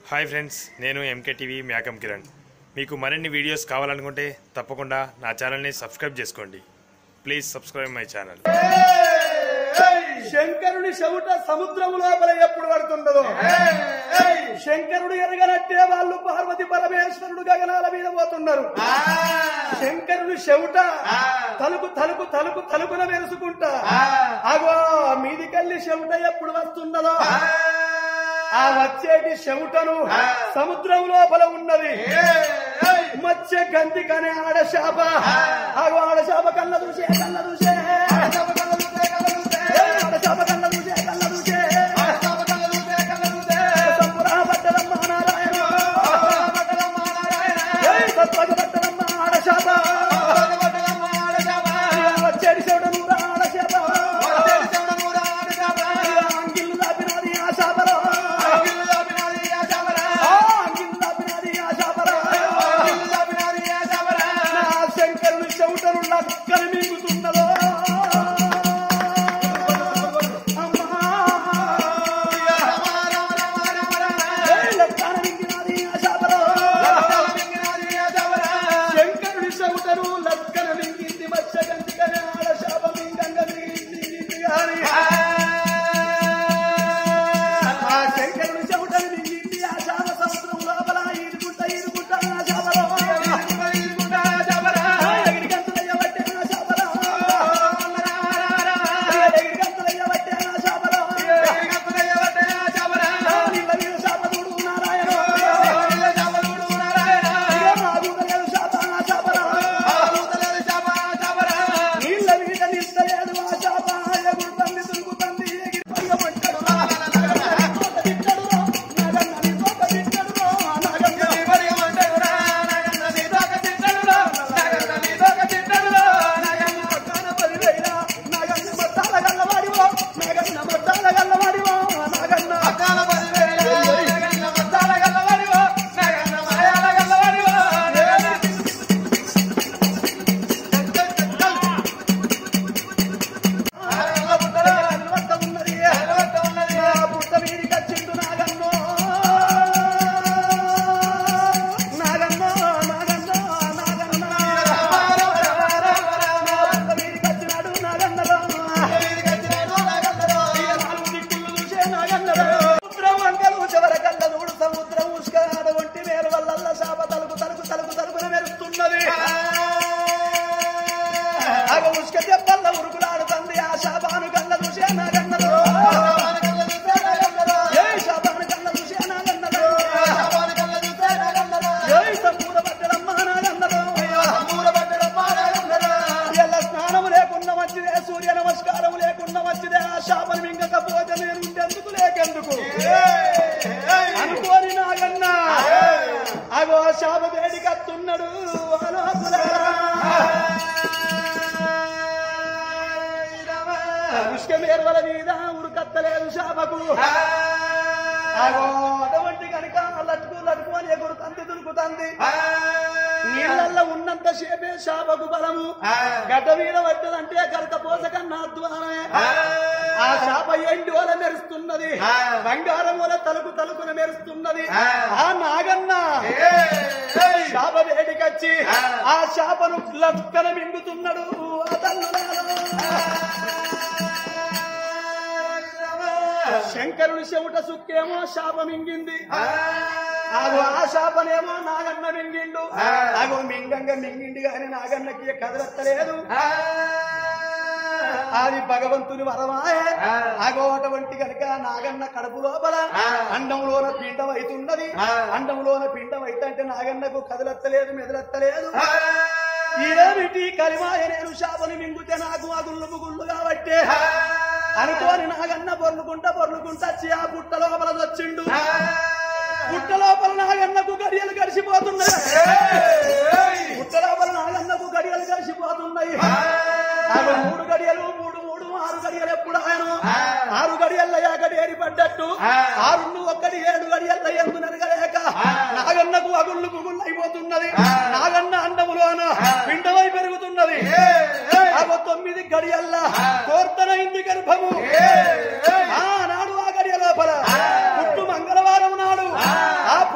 Hi friends నేను MK TV మ్యాకం కిరణ్ మీకు మరిన్ని వీడియోస్ కావాలనుకుంటే తప్పకుండా నా ఛానల్ని సబ్స్క్రైబ్ చేసుకోండి ప్లీజ్ సబ్స్క్రైబ్ మై ఛానల్ శంకరుని చెవుట సముద్రం లోపల ఎప్పుడు పడుతుండదో శంకరుడు ఎరగనట్టే వాళ్ళు పార్వతి పరమేశ్వరుడు గగనాల మీద పోతున్నారు శంకరుని చెవుట తలుపు తలుపు తలుపు తలుపున మెరుసుకుంటా అగో మీదికెళ్ళి చెవుట ఎప్పుడు వస్తున్నదో ఆ వచ్చేటి చెవుటను సముద్రం లోపల ఉన్నది మత్స్య గంతి కనే ఆడశాప అగో ఆడశాప కళ్ళ చూసే కళ్ళ చూసే ఆడశాప కళ్ళ చూసే కళ్ళ చూసే సంపురా పట్టణమ్మ నారాయణ ఏయ్ సత్వజ పట్టణమ్మ ఆడశాప వచ్చేటి చెవుటను ఆడశాప అంగిల్లు దాపినది ఆ శాపలో ఆ అంగిల్లు దాపినది ఆ శాపలో నా శంకరుని చెవుటను లక్కన మింగుతున్నదో అమ్మా ఏయ్ లక్కన మింగినది ఆ శాపలో శంకరుని చెవుటను లక్కన మింగింది మత్స్యగంతికనే ఆడ శాప మింగంగ మింగింది గాని ఆ శంకరుని చెవుటను మింగింది ఆ శాప సముద్రం లోపల ఈదుకుంటా ఈదుకుంటా ఆ శాపలో ఎగిరి గంతులయ్య పట్టే ఆ శాపలో ఎగిరి గంతులయ్య పట్టే ఆ శాపలో నీళ్ళ మీద శాప చూడు నారాయణ ఇక నాగుడలేదు శాప ఆ శాపలో నీళ్ళ మీద నిస్తలేదు ఆ శాప ఎగురుతంది దురుకుతంది ఎగిరి పయ్యమంటాడు తిట్టడు నాగన్న తోక తిట్టడు నాగన్న నాగన్న పదివేల నాగన్న మట్టాల గల్లవాడివో నాగన్న మట్టాల గల్లవాడివో నాగన్న అలవత్త ఉన్నది నా పుట్ట మీదికి వచ్చిండు నాగన్నో నాగన్నో నాగన్నో నాగన్న నా పుట్ట మీదికి వచ్చినాడు నాగన్నలో నాలుగు దిక్కులు చూసే నాగన్నలో సముద్రం వంకలు చివర కళ్ళ నూడు సముద్రం ఉష్కాడ ఒంటి మేలు వల్ల శాప తలుపు తలుపు తలుపు తలుపున మెరుస్తున్నది అగ ఉష్క దెబ్బల్ల ఉరుకులాడుతుంది ఆ శాపాను కళ్ళ చూసే నాగన్నలో ఏ శాపాను కళ్ళ చూసే నాగన్నలో ఏ సంపూర పట్టడమ్మ నాగన్నలో ఎల్ల స్నానము లేకున్న మంచిదే సూర్య నమస్కారం లేకున్న మంచిదే ఆ శాపను మింగకపోతే నేను ఉండేందుకు లేకెందుకు అనుకోని నాగన్న అగో శాప వేడికత్తున్నాడు ఉష్కమేర్వల మీద ఉరుకత్తలేదు శాపకు అగో అటువంటి కనుక లటుకు లటుకు అని ఎగురుతంది దురుకుతంది నీళ్ళల్లో ఉన్నంత సేపే శాపకు బలము గడ్డ మీద పట్టదంటే గడక పోసకన్నా ద్వారమే ఆ శాప ఎండి వల మెరుస్తున్నది బంగారం వల తలుపు తలుపున మెరుస్తున్నది ఆ నాగన్న శాప వేడికచ్చి ఆ శాపను లక్కన మింగుతున్నాడు ఆ తల్లులారా. శంకరుని చెవుట సుక్కేమో శాప మింగింది అగో ఆ శాపనేమో నాగన్న మింగిండు అగో మింగంగా మింగిండి గాని నాగన్నకి కదలత్తలేదు అది భగవంతుని వరమాయే అగో అటువంటి కనుక నాగన్న కడుపు లోపల అండంలోన పిండం అవుతున్నది అండంలోన పిండం అయితే నాగన్నకు కదలత్తలేదు మెదలత్తలేదు ఏమిటి కలిమాయ నేను శాపని మింగుతే నాకు అగుళ్ళు ముగుళ్ళు కాబట్టే అనుకోని నాగన్న పొర్లుకుంటా పొర్లుకుంటా వచ్చి ఆ పుట్ట లోపల వచ్చిండు పుట్ట లోపల నాగన్నకు గడియలు గడిచిపోతున్నాయి పుట్ట లోపల నాగన్నకు గడియలు గడిచిపోతున్నాయి అవి మూడు గడియలు మూడు మూడు ఆరు గడియలు ఎప్పుడు ఆయన ఆరు గడియల్లో గడియేరి పడ్డట్టు ఆరు ఒక్కడి ఏడు గడియల్లో ఎందు నరగలేక నాగన్నకు అగుళ్ళు గుగుళ్ళు అయిపోతున్నది నాగన్న అండములోన పిండమై పెరుగుతున్నది అగో తొమ్మిది గడియల్లా కోర్తనైంది గర్భము ఆ నాడు ఆ గడియ లోపల పుట్టు మంగళవారం నాడు ఆ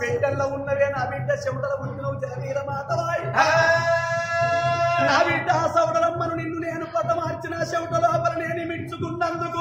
పెట్టెల్లో ఉన్నవే నా బిడ్డ చెమటల పుట్టినవు జగవీర మాతవాయి నా బిడ్డ సౌడరమ్మను నిన్ను నేను పద మార్చిన చెమట లోపల నేను మించుకున్నందుకు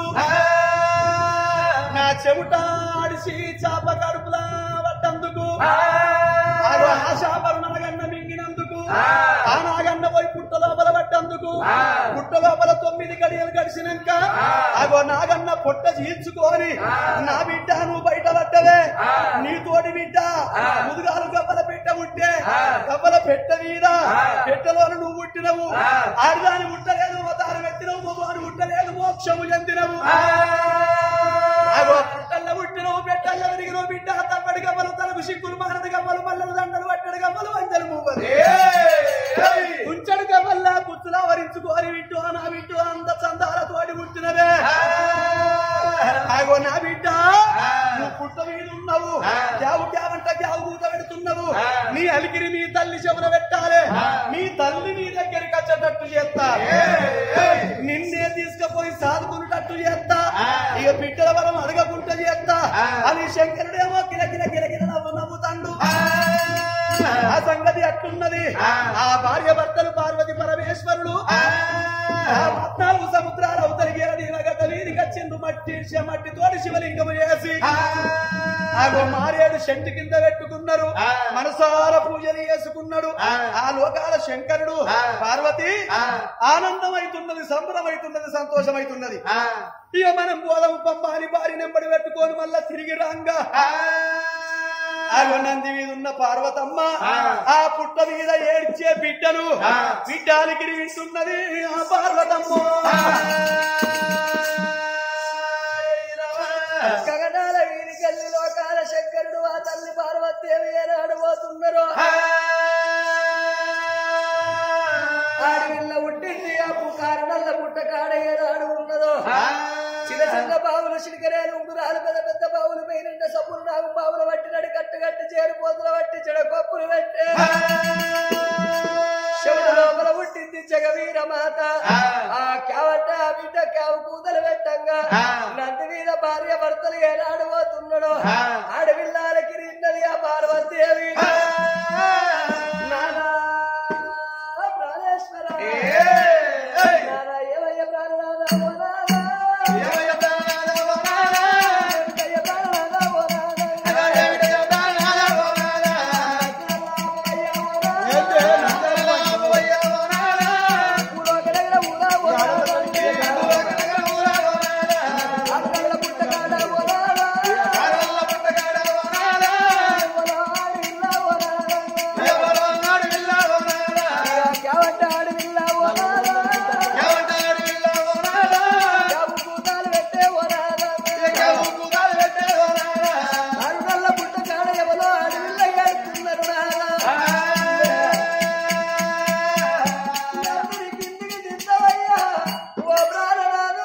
నా చెమట ఆడిసి చాప కడుపులా పడ్డందుకు ఆగో ఆ చేపలు నాగన్న మింగినందుకు ఆ నాగన్న పోయి పుట్ట లోపల పడ్డందుకు పుట్ట లోపల తొమ్మిది గడియలు గడిచినాక ఆగో నాగన్న పొట్ట చీల్చుకొని నా బిడ్డ నువ్వు బయట పడ్డవే నీతోటి బిడ్డ ముదుగాలు గవ్వల పెట్ట ఉంటే గవ్వల పెట్ట మీద పెట్టలోను నువ్వు పుట్టినవు ఆడదాని పుట్టలేదు దాని పెట్టినవు మగవాని పుట్టలేదు మోక్షము చెందినవు అగో పుట్టల్ల పుట్టినవు పెట్టల్ల పెరిగినవు బిడ్డ తప్పటి గవ్వలు తలకు సిక్కులు మారది గవ్వలు మల్లలు దండలు పట్టడు గవ్వలు వందలు మువ్వలు కుంచడు గవ్వల్లా కుచ్చులా వరించుకోరి విట్టు నా విట్టు అంత చందాల తోడి పుట్టినవే అగో నా బిడ్డ నువ్వు పుట్ట మీద ఉన్నావు గ్యావు గ్యావంట గ్యావు కూత పెడుతున్నావు నీ అలికిరి నీ తల్లి చెవుల పెట్టాలి నీ తల్లి నీ దగ్గరికి వచ్చేటట్టు చేస్తా నిన్నే తీసుకుపోయి సాదుకునేటట్టు చేస్తా ఇక బిడ్డల వరం అడగకుండా చేస్తా అని శంకరుడేమో కిల కిల కిల కిల నవ్వు నవ్వుతాండు ఆ సంగతి అట్టున్నది ఆ భార్య భర్తలు పార్వతి పరమేశ్వరుడు ఆ పద్నాలుగు సముద్రాలు అవతలికి నీలగడ్డ వీరికి వచ్చిండ్రు మట్టి ఇచ్చే మట్టి తోటి శివలింగము చేసి ఆగో మారేడు శంటి కింద పెట్టుకున్నారు మనసార పూజలు చేసుకున్నాడు ఆ లోకాల శంకరుడు పార్వతి ఆనందమైతున్నది సంబరమైతున్నది సంతోషమైతున్నది ఇక మనం పోదము పంబాని బారి నెంబడి పెట్టుకొని మళ్ళా తిరిగి రాంగా ఆగో నంది మీద ఉన్న పార్వతమ్మ ఆ పుట్ట మీద ఏడ్చే బిడ్డను బిడ్డానికి వింటున్నది ఆ పార్వతమ్మ గగనాల వీరికెళ్ళి లోకాల శంకరుడు ఆ తల్లి పార్వతీదేవి ఏనాడు పోతున్నారు ఆడవిల్ల పుట్టింది ఆ పుకారణల్ల పుట్ట కాడ ఏనాడు ఉన్నదో చిన్న చిన్న బావులు చిలికరేలు ఉంగురాలు పెద్ద పెద్ద బావులు పైన సబ్బులు నాగు బావులు పట్టినడు కట్టు కట్టి చేరిపోతులు పట్టి చెడ కొప్పులు పెట్టే శివుడు లోపల పుట్టింది జగవీర మాత ఆ క్యావట ఆ బిడ్డ క్యావు కూతలు పెట్టంగా నంది మీద భార్య భర్తలు ఏనాడు పోతున్నాడు ఆడవిల్లాలకి రిన్నది ఆ పార్వతీదేవి నానా ప్రాణేశ్వర నానా ఏమయ్య ప్రాణనాథ ఓ నానా. ఏమయ్య ప్రాణనాథ ఓ నానా. అయ్య ఓ నానా. ఊరోగడగడ ఊరా ఓ నానా. అక్కల పుట్టకాడ ఓ నానా. ఓ నాడిల్లా ఓ నానా. క్యావట ఆడవిల్లా ఓ నానా. క్యావు కూతాలు పెట్టే ఓ నానా. అరుగల్ల పుట్టకాడ ఎవరో ఆడవిల్ల ఏడుతున్నారు నానా. అందరి కిందికి దిద్దవయ్యా ఓ ప్రాణనాథు.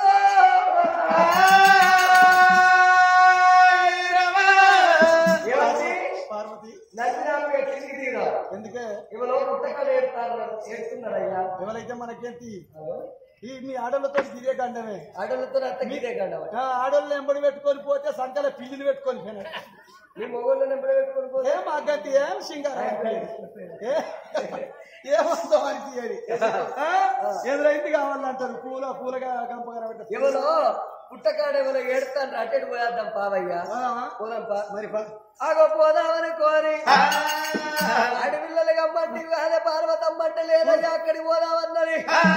ఏమండి? పార్వతి నచ్చినాముగా కిందికి దిగుదాం. ఎందుకే ఎవరో పుట్టకాడ ఏడుతారు ఏడుతున్నారయ్యా ఎవరైతే మనకేంటి ఈ మీ ఆడలతో తిరిగే గండమే అడలతో అత్త గీదే కండవ ఆ ఆడోళ్ళు ఎంబడి పెట్టుకొని పోతే సంకల పిల్లిని పెట్టుకొని పోయినాడు మీ మొగోళ్ళు నెంబర్ పెట్టుకొని పోతే ఏం అగ్గంతి ఏం సింగారం ఏ- ఏమందో అని అది ఎదురైంది కావాలంటారు పూల పూలగా గంపగా పెట్ట ఎవరో పుట్టకాడ ఎవరో ఏడుతాను అట్టెడు పోయేద్దాం పావయ్యా పోదాం పా మరి బా. ఆగో పోదామని కోరి అడవిల్లలు గమ్మంటి అదే పార్వతమ్మంటే లేదయ్యా అక్కడికి పోదామన్నది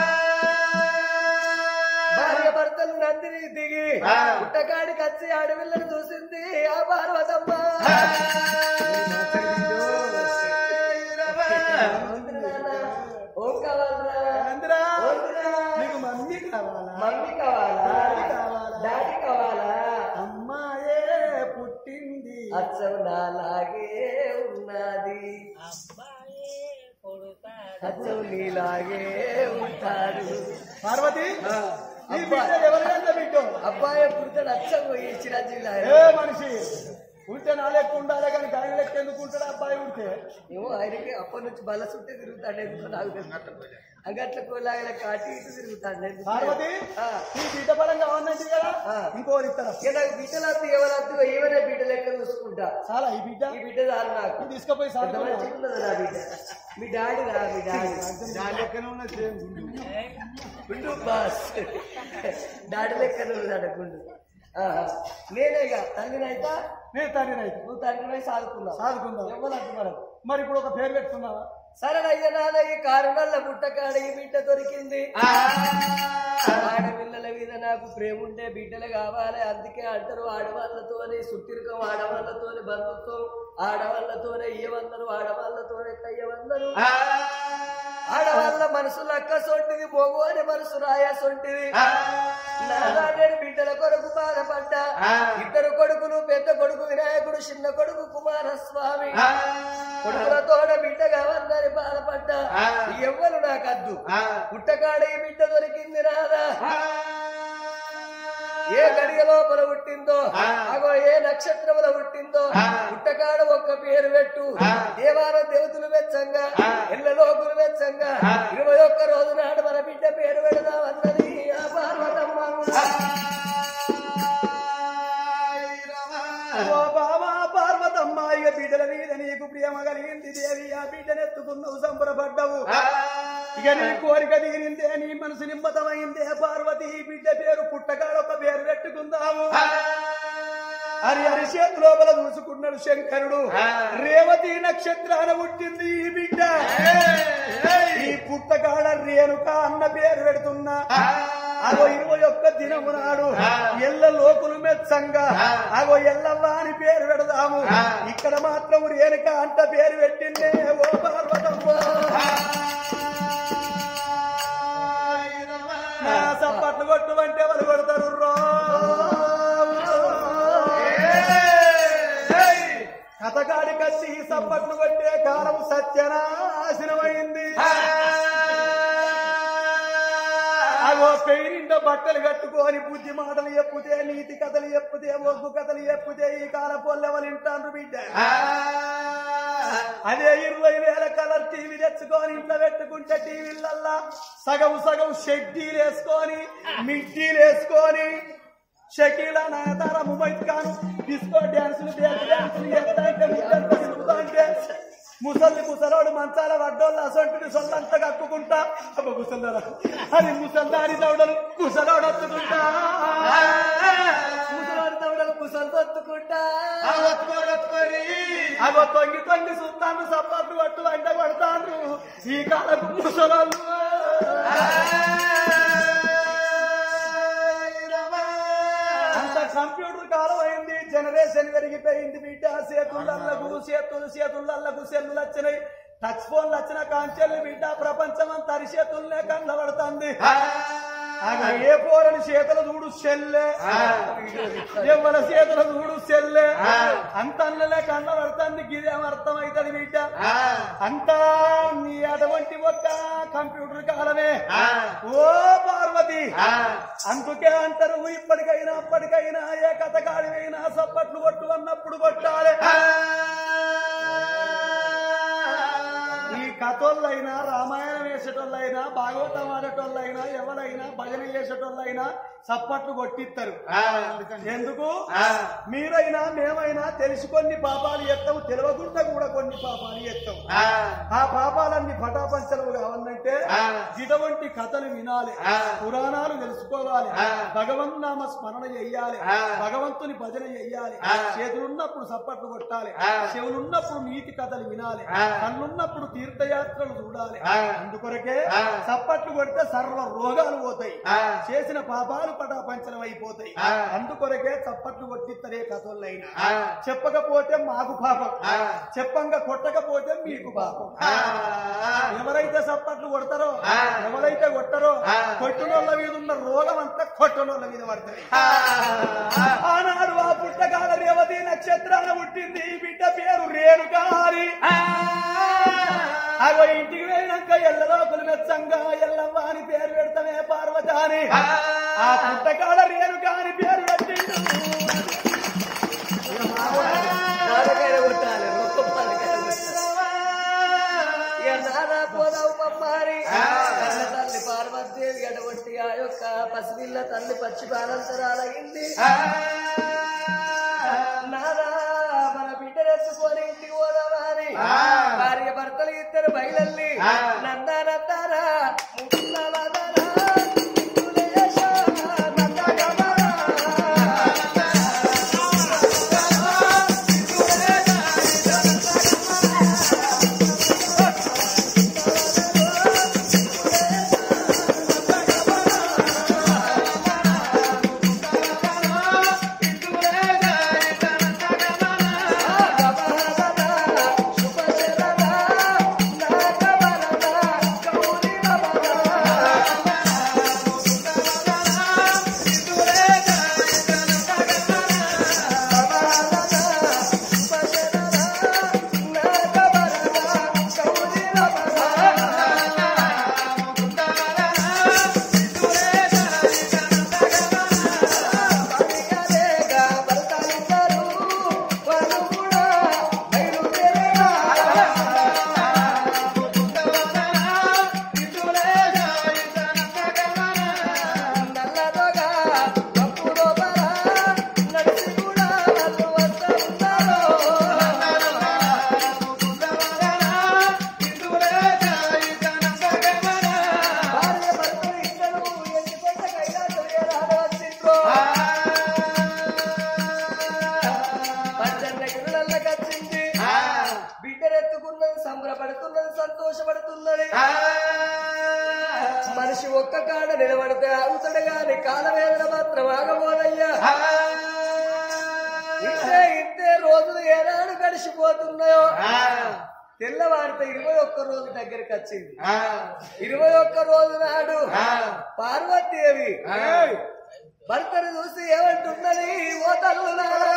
భార్య భర్తలు నందిని దిగి పుట్టకాడికి వచ్చి అడవిల్లను చూసింది ఆ పార్వతమ్మ వద్దు నాన్న. ఓం కావాలరా ఏందిరా? వద్దురా. నీకు మమ్మీ కావాలా మమ్మీ కావాలా డాడీ కావాలా? డాడీ కావాలా అమ్మాయే పుట్టింది అచ్చం నాలాగే ఉన్నది అచ్చం నీలాగే ఉంటాడు పార్వతి ఈ బిడ్డ ఎవరికంటే బిడ్డ అబ్బాయి పుడితే అచ్చం ఈ చిరంజీవి ఏ మనిషి ఉంటే నా లెక్క ఉండాలి కానీ ఆయన లెక్క ఎందుకు ఉంటాడు అబ్బాయి ఉంటే ఏమో ఆయనకి అప్పటి నుంచి బల్ల చుట్టే తిరుగుతాడు ఎందుకో నాకు తెలుసు అంగట్ల కోలాగల కాటి ఇటు తిరుగుతాడు ఎందుకో. పార్వతి ఆ. నీ బిడ్డ పరంగా ఉన్నట్టు కదా ఆ. ఇంకో ఇస్తారా ఇక నాకు బిడ్డలద్దు ఎవరద్దు ఏమైనా బిడ్డ లెక్క చూసుకుంటా చాలా ఈ బిడ్డ ఈ బిడ్డ చాలు నాకు నువ్వు తీసుకుపోయి ఎంత సార్ మంచిగా ఉన్నది నా బిడ్డ మీ డాడీ రా మీ డాడీ దాని లెక్కనే ఉన్నది సేమ్ గుండు. గుండు బాస్ డాడీ లెక్క ఉన్నాడు గుండు ఆహా. నేనే ఇక తండ్రినైతా నేను తండ్రి రైతు నువ్వు తండ్రినై సాదుకున్నావు సాదుకుందాం ఇవ్వలేదు మనం మరి ఇప్పుడు ఒక పేరు పెట్టుకున్నావా సరేనయ్య నాన్న ఈ కారుణల్ల పుట్టకాడ ఈ బిడ్డ దొరికింది ఆడపిల్లల మీద నాకు ప్రేమ ఉంటే బిడ్డలు కావాలి అందుకే అంటారు ఆడవాళ్ళతోనే సుట్టిరుకం ఆడవాళ్ళతోనే బంధుత్వం ఆడవాళ్ళతోనే ఇయ్యవందరు ఆడవాళ్ళతోనే కయ్యవందరు ఆడవాళ్ళ మనసు లక్క సొంటిది బోగు అని మనసు రాయ సొంటిది నారాయణ బిడ్డల కొడుకు బాధపడ్డా ఇద్దరు కొడుకులు పెద్ద కొడుకు వినాయకుడు చిన్న కొడుకు కుమారస్వామి కొడుకులతోడ బిడ్డ కావాలని బాధపడ్డా ఎవ్వరు నాకద్దు పుట్టకాడ ఈ బిడ్డ దొరికింది రాదా ఏ గడియ లోపల పుట్టిందో అగో ఏ నక్షత్రముల పుట్టిందో పుట్టకాడ ఒక్క పేరు పెట్టు దేవాల దేవతలు వెచ్చంగా ఇళ్ళలోకులు వెచ్చంగా ఇరవై ఒక్క రోజు నాడు మన బిడ్డ పేరు పెడదామన్నది ఆ పార్వతమ్మ ఓ బాబా పార్వతమ్మ ఇక బిడ్డల మీద నీకు ప్రేమ కలిగింది దేవి ఆ బిడ్డనెత్తుకున్నావు సంబరపడ్డవు ఇక నీ కోరిక తీరిందే నీ మనసు నిమ్మతమైందే పార్వతి ఈ బిడ్డ పేరు పుట్టగాడు ఒక పేరు పెట్టుకుందాము హరి హరి చేతి లోపల చూసుకున్నాడు శంకరుడు రేవతి నక్షత్రాన పుట్టింది ఈ బిడ్డ ఈ పుట్టగాడ రేణుక అన్న పేరు పెడుతున్నా అగో ఇరవై ఒక్క దినము నాడు ఎల్ల లోకులు మెచ్చంగా అగో ఎల్లవ్వ అని పేరు పెడదాము ఇక్కడ మాత్రం రేణుక అంట పేరు పెట్టిందే ఓ పార్వతమ్మ నా సప్పట్లు కొట్టుమంటే వాళ్ళు కొడతారు రో కథకాడి కచ్చి ఈ సప్పట్లు కొట్టే కాలం సత్యనాశనమైంది అగో పెయిరిండ బట్టలు కట్టుకొని బుద్ధి మాటలు చెప్పుతే నీతి కథలు చెప్పుతే ఒగ్గు కథలు చెప్పుతే ఈ కాల పొల్లెవలు వింటాను బిడ్డ అదే ఇరవై వేల కలర్ టీవీ తెచ్చుకొని ఇంట్లో పెట్టుకుంటే టీవీలల్లా సగం సగం షెడ్డీలు వేసుకొని మిడ్డీలు వేసుకొని షకీల నయతార మొబైల్ ఖాన్ డిస్కో డ్యాన్సులు బ్యాక్ డ్యాన్సులు ఎత్తాంటే ముద్దంతా తిరుగుతాంటే ముసలి ముసలోడు మంచాల వడ్డోళ్ళు అసొంటిని సొంతంతా కక్కుకుంటా అబ్బ ముసల్దారా అది ముసల్దారి దౌడలు కుసలోడు వత్తుకుంటా ముసలాడు తమ్ముడు కుసలు తొత్తుకుంటా అగో తొంగి తొంగి చూస్తాను సప్పట్లు పట్టు వెంట పడతాను ఈ కాలపు ముసలాళ్ళు అంత కంప్యూటర్ కాలం అయింది జనరేషన్ పెరిగిపోయింది బిడ్డ చేతులల్లకు చేతులు చేతులల్లకు సెల్లులు వచ్చినాయి టచ్ ఫోన్లు వచ్చిన కాంచెల్ని బిడ్డ ప్రపంచం అంతా అరిచేతుల్నే కనబడుతుంది ఆగా ఏ పోరని చేతులు చూడు సెల్లే ఎవరి చేతులు చూడు సెల్లే అంత అన్నలే కనబడుతుంది గిదేం అర్థం అవుతుంది బిడ్డ అంతా నీ అటువంటి ఒక్క కంప్యూటర్ కాలమే ఓ పార్వతి అందుకే అంటారు ఇప్పటికైనా అప్పటికైనా ఏ కథకాడివైనా సప్పట్లు కొట్టు అన్నప్పుడు కొట్టాలి ఈ కథోళ్ళైనా రామాయణం వేసేటోళ్ళైనా భాగవతం ఆడేటోళ్ళైనా ఎవరైనా భజన చేసేటోళ్ళైనా సప్పట్లు కొట్టిస్తారు ఎందుకు మీరైనా మేమైనా తెలిసి కొన్ని పాపాలు ఎత్తాం తెలియకుండా కూడా కొన్ని పాపాలు ఎత్తాం ఆ పాపాలన్నీ పటాపంచలు కావాలంటే ఇటువంటి కథలు వినాలి పురాణాలు తెలుసుకోవాలి భగవన్ నామ స్మరణ చెయ్యాలి భగవంతుని భజన చెయ్యాలి చేతులున్నప్పుడు సప్పట్లు కొట్టాలి చెవులున్నప్పుడు నీతి కథలు వినాలి కళ్ళున్నప్పుడు తీర్థయాత్రలు చూడాలి అందుకొరకే సప్పట్లు కొడితే సర్వ రోగాలు పోతాయి చేసిన పాపాలు పటాపంచలం అయిపోతాయి అందుకొరకే చప్పట్లు కొట్టిద్దరే కథలైనా చెప్పకపోతే మాకు పాపం చెప్పంగా కొట్టకపోతే మీకు పాపం ఎవరైతే సప్పట్లు కొడతారో ఎవరైతే కొట్టరో కొట్టునోళ్ళ మీద ఉన్న రోగం అంతా కొట్టనోళ్ళ మీద పడుతుంది ఆనాడు ఆ పుట్టకాల రేవతి నక్షత్రాన పుట్టింది ఈ బిడ్డ పేరు రేణుకారి అగో ఇంటికి వెళ్ళినాక ఎల్లలోకులు మెచ్చంగా ఎల్లవ్వ అని పేరు పెడతామే పార్వతాని ఆ పుట్టకాల రేణుకాని పేరు పెట్టిండు పసిపిల్ల తల్లి పచ్చి బాలంతరాలయ్యింది నానా మన బిడ్డనెత్తుకొని ఇంటికి పోదామని భార్య భర్తలు ఇద్దరు బయలల్లి నందా నందారా ముక్కులాదారా, ముక్కులేశా, నందగమరా. బిడ్డనెత్తుకున్నది సంబరపడుతున్నది సంతోషపడుతున్నది మనిషి ఒక్క కాడ నిలబడితే ఆగుతాడు గాని కాలవేదన మాత్రం ఆగబోదయ్యా ఇంతే ఇంతే రోజులు ఏనాడు గడిచిపోతున్నాయో తెల్లవారితే ఇరవై ఒక్క రోజు దగ్గరికి వచ్చింది ఇరవై ఒక్క రోజు నాడు పార్వతీదేవి భర్తను చూసి ఏమంటున్నది ఓ తల్లులారా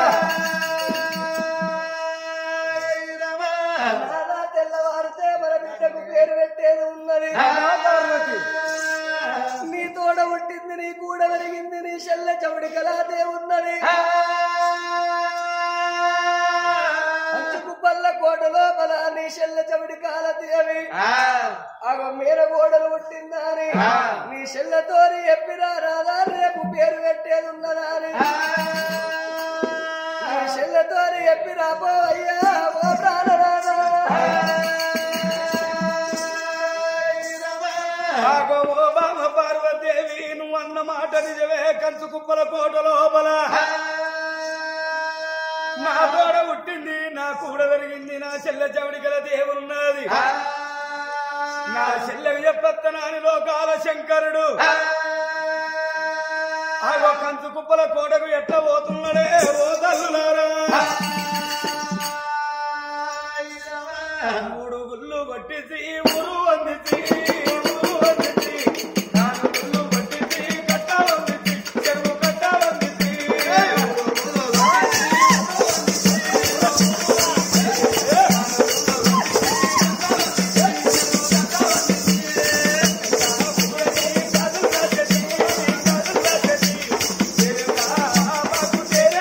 నానా తెల్లవారితే మన బిడ్డకు పేరు పెట్టేది ఉన్నది నీ తోడ పుట్టింది నీ కూడ వెలిగింది నీ చెల్ల చవిడి కలాదే ఉన్నది అంచుకుప్పల్ల కోట లోపల నీ చెల్ల చవిడి కాలదేవి ఆగ మీర గోడలు పుట్టిందని నీ చెల్లతోని ఎప్పిరా రాదా రేపు పేరు పెట్టేది ఉన్నదా అని నీ చెల్లతోని ఎప్పిరా పో అయ్యా ఓ ప్రాణరాదా ఆగో బామ పార్వదేవి నువ్వు అన్న మాట నిజమే కంచు కుప్పల కోట లోపల నా తోడ పుట్టింది నా కూడ పెరిగింది నా చెల్లె చవిడికల దేవున్నది నా చెల్లెవి చెప్పత్తనాని లోకాల శంకరుడు ఆగో కంచు కుప్పల కోటకు ఎట్లా పోతున్నాడే ఓ తల్లులారా మూడు గుళ్ళు కొట్టేసి ఊరు వందిసి ఊరు వందిసి నాలుగు గుళ్ళు కొట్టేసి కట్ట వందిసి చెరువు కట్ట వందిసి చెరువు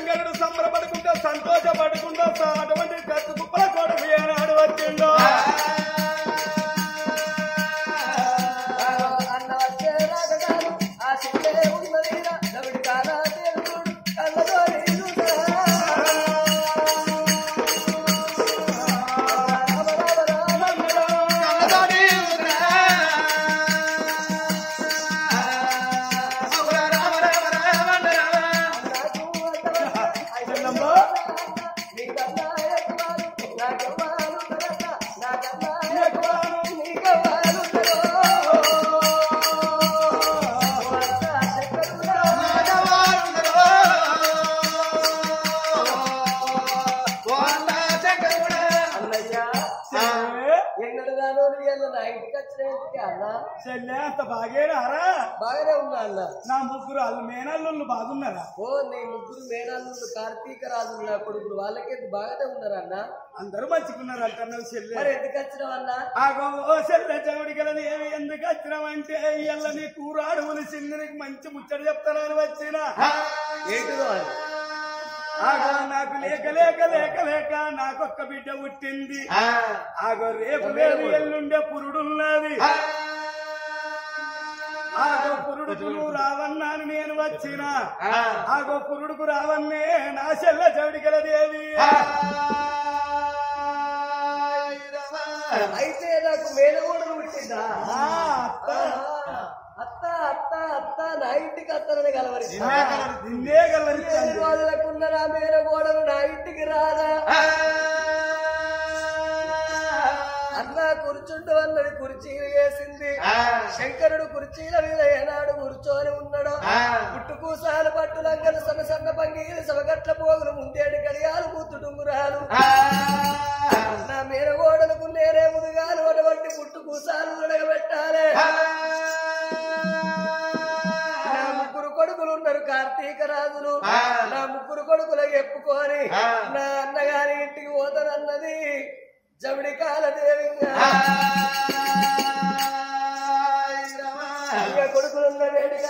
శంకరుడు సంబరపడుకుంటా సంతోషపడుకుంటా సా- అటువంటి కత్తు కుప్పల కొడుకు ఏనాడు వచ్చిండో అన్న వచ్చే రాగడాలు ఆ సిద్ధే ఉన్నది నవిడి కానా దేవుడు కళ్ళతో నీరుగా. రామ రామ రామ ఎన్నడగానో నా ఇంటికి వచ్చిన ఇంటికి అన్న చెల్లె అంత బాగేనారా బాగానే ఉన్నా అన్న నా ముగ్గురు అల్లు మేనల్లు బాగున్నారా ఓ నీ ముగ్గురు మేనాలు కార్తీక రాజు నా కొడుకులు వాళ్ళకే బాగానే ఉన్నారు అన్న అందరూ మంచిగున్నారు అంటున్నావు చెల్లె మరి ఎందుకు వచ్చినావు అన్న ఆగో ఓ చెల్లె చవుడి గలది ఏమి ఎందుకు వచ్చినావంటే ఇయ్యాల నీ కూరాడువులు సింగిరికి మంచి ముచ్చట చెప్తానని వచ్చిన ఏంటిదో అది ఆగో నాకు లేక లేక లేక లేక నాకొక్క బిడ్డ పుట్టింది ఆగో రేపు లేదు ఎల్లుండే పురుడున్నది ఆగో పురుడుకు నువ్వు రావన్నాను నేను వచ్చిన ఆగో పురుడుకు రావన్నే నా చెల్ల చవిడిగలదేవి అయితే నాకు మేనగోడలు పుట్టిందా ఆ, అత్త. అత్త అత్త అత్త నా ఇంటికి అత్తనని కలవరి నిన్నే గలరించాను రోజులకున్న నా మేనగోడలు నా ఇంటికి రాదా అన్న కూర్చుండు అన్నది కుర్చీలు వేసింది శంకరుడు కుర్చీల మీద ఏనాడు కూర్చొని ఉన్నాడు పుట్టుకూసాలు పట్టు లంగలు సన్న సన్న పంగీలు సవగట్ల పోగులు ముందేడు గడియాలు కూతుడుంగురాలు నా మేనగోడలకు నేనే ముదుగాలు అటువంటి పుట్టుకూసాలు ఉడగబెట్టాలి నా ముగ్గురు కొడుకులు ఉన్నారు కార్తీక రాజులు నా ముగ్గురు కొడుకులు ఎప్పుకొని నా అన్నగారి ఇంటికి పోతానన్నది జమిడి కాలదేవిగా అయ్య కొడుకులున్న వేడిగా